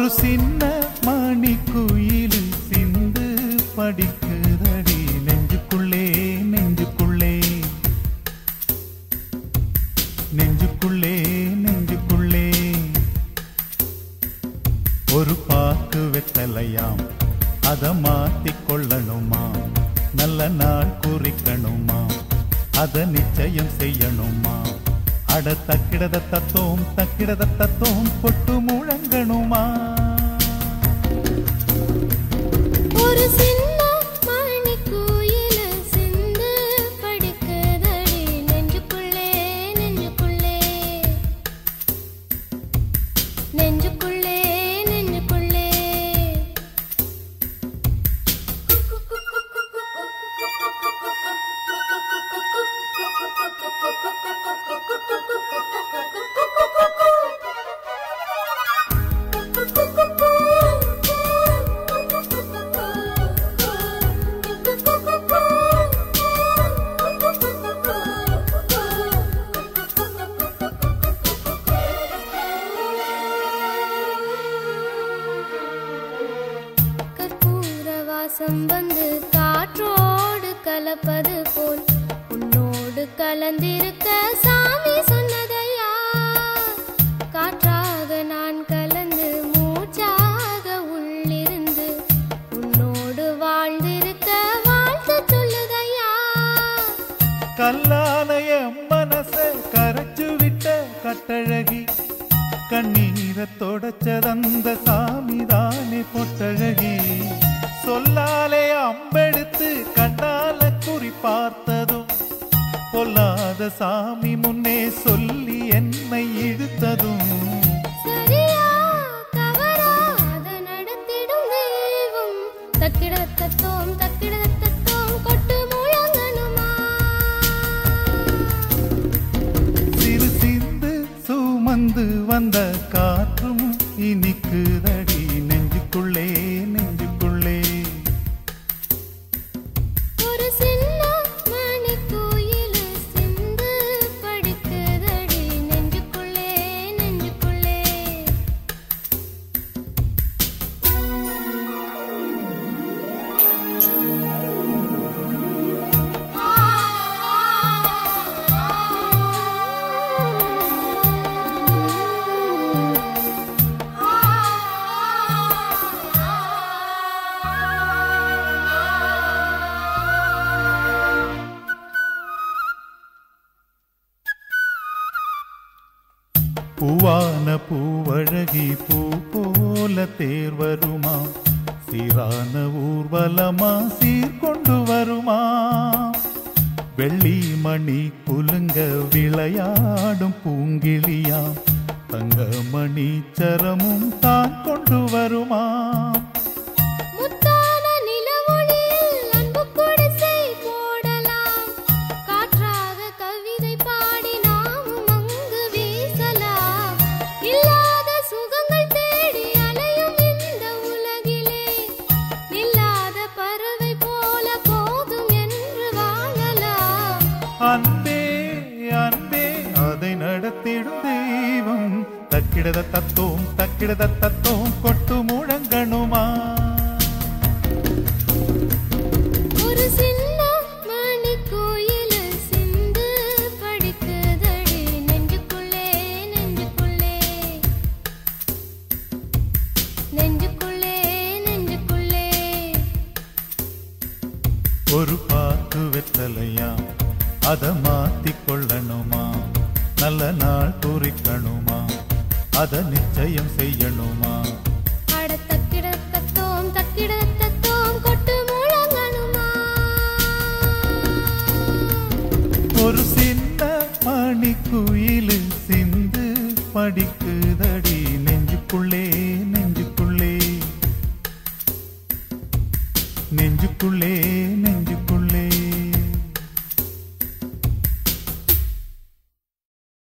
ஒரு சின்ன மணி குயில் சிந்து படிக்குதடி நெஞ்சுக்குள்ளே நெஞ்சுக்குள்ளே நெஞ்சுக்குள்ளே நெஞ்சுக்குள்ளே ஒரு பாக்கு வெத்தலையாம் அத மாத்திக் கொள்ளணுமா நல்ல நாள் குறிக்கணுமா அத நிச்சயம் செய்யணுமா அட தக்கிடத தத்தோம் தக்கிடத தத்தோம் பொட்டு முழங்கணுமா ஒரு சின்ன மணிக்குயில சிந்து படிக்குதடி நெஞ்சுக்குள்ளே நெஞ்சுக்குள்ளே நெஞ்சுக்குள்ளே நெஞ்சுக்குள்ளே கற்பூர வாசம் வந்து காற்றோடு கலப்பது போல் உன்னோடு கலந்திருக்க சாமி சொன்னதையா காற்றாக நான் கலந்து மூச்சாக உள்ளிருந்து உன்னோடு வாழ்ந்திருக்க வாழ்த்து சொல்லுதையா கல்லாலய மனச கரைச்சு விட்ட கட்டழகி கண்ணீரை தொடச்சதந்த சாமிதானே பொட்டழகி சொல்லாலே அம்பெடுத்து கண்ணால குறி பார்த்ததும் பொல்லாத சாமி முன்னே சொல்லி என்னை இழுத்ததும் சரியா தவறா அதை நடத்திடும் தெய்வம் தக்கிட தத்தோம் தக்கிட தத்தோம் கொட்டு முழங்கணுமா சிறு சிந்து சுமந்து வந்த காற்றும் இனிக்குதடி நெஞ்சுக்குள்ளே நெஞ்சுக்குள்ளே ஒரு சின்ன மணிக்குயில் சிந்து படிக்குதடி நெஞ்சுக்குள்ளே நெஞ்சுக்குள்ளே பூவான பூவழகி பூ போல தேர் வருமா சீரான ஊர்வலமா சீர்கொண்டு வருமா வெள்ளி மணி குலுங்க விளையாடும் பூங்கிளியா தங்க மணி சரமும் தான் கொண்டு வருமா முத்தான நிலவொளியில் அன்பு குடிசை போடலாம் காற்றாக கவிதை பாடி நாமும் அங்கு வீசலாம் இல்லாத சுகங்கள் தேடி அலையும் இந்த உலகிலே நில்லாத பறவை போல போதும் என்று வாழலாம் அன்பே அன்பே அதை நடத்திடும் தெய்வம் தக்கிடத தத்தோம் தக்கிடத தத்தோம் கொட்டு முழங்கணுமா ஒரு சின்ன மணிக்குயில் சிந்து படிக்குதடி நெஞ்சுக்குள்ளே நெஞ்சுக்குள்ளே நெஞ்சுக்குள்ளே நெஞ்சுக்குள்ளே ஒரு பாக்கு வெத்தலையா அத மாத்திக் கொள்ளணுமா நல்ல நாள் குறிக்கணுமா அத நிச்சயம் செய்யணுமா அட தக்கிட தத்தோம் தக்கிட தத்தோம் கொட்டு முழங்கணுமா ஒரு சின்ன மணி குயிலு சிந்து படிக்குதடி நெஞ்சுக்குள்ளே நெஞ்சுக்குள்ளே நெஞ்சுக்குள்ளே நெஞ்சு